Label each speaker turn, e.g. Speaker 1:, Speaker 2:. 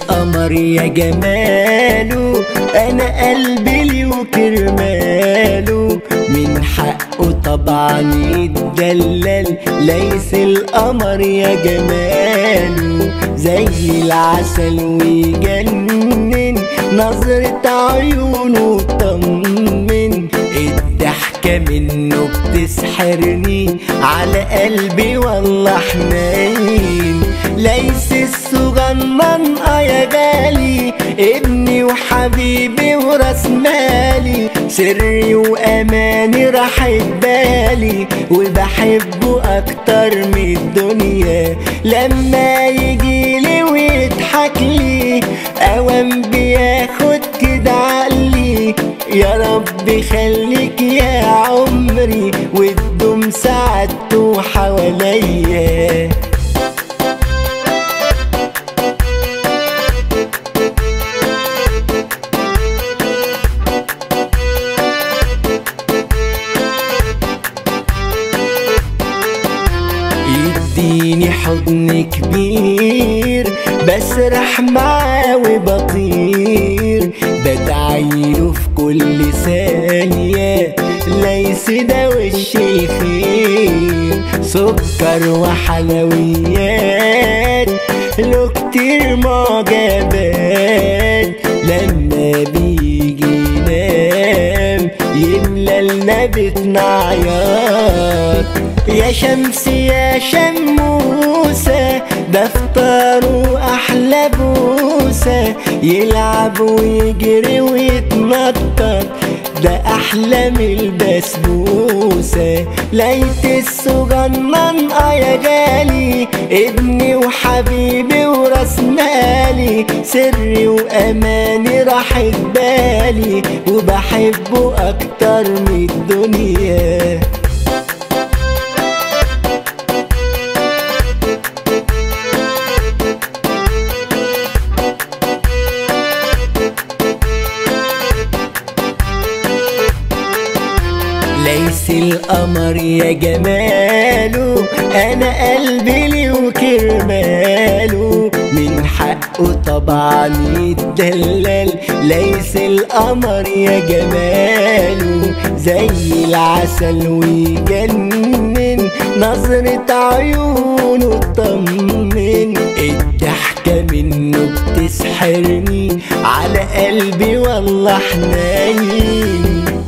Speaker 1: القمر يا جماله انا قلبي لي وكرماله من حقه طبعا يتدلل ليس القمر يا جماله زي العسل ويجنن نظرة عيونه طمن الضحكة منه بتسحرني على قلبي والله حنين ليس الصغنن اه يا غالي ابني وحبيبي وراس مالي سري واماني راحت بالي وبحبه اكتر من الدنيا لما يجيلي ويضحك لي اوام بياخد كده عقلي يا رب خليك يا عمري وتدوم سعادته حواليا يديني حضن كبير بسرح معاه وبطير بدعيله في كل ثانية ليس ده وش الخير سكر وحلويات له كتير معجبات لما بيجي ينام يملى لنا بيتنا عياط يا شمس يا شموسة ده فطاره أحلى بوسة يلعب ويجري ويتنطط ده أحلى من البسبوسة ليت الصغنن اه يا غالي ابني وحبيبي وراس مالي سري وأماني راحت بالي وبحبه أكتر من الدنيا ليس القمر يا جماله انا قلبي لي وكرماله من حقه طبعا يتدلل ليس القمر يا جماله زي العسل ويجنن نظرة عيونه تطمن الضحكة منه بتسحرني على قلبي والله حنين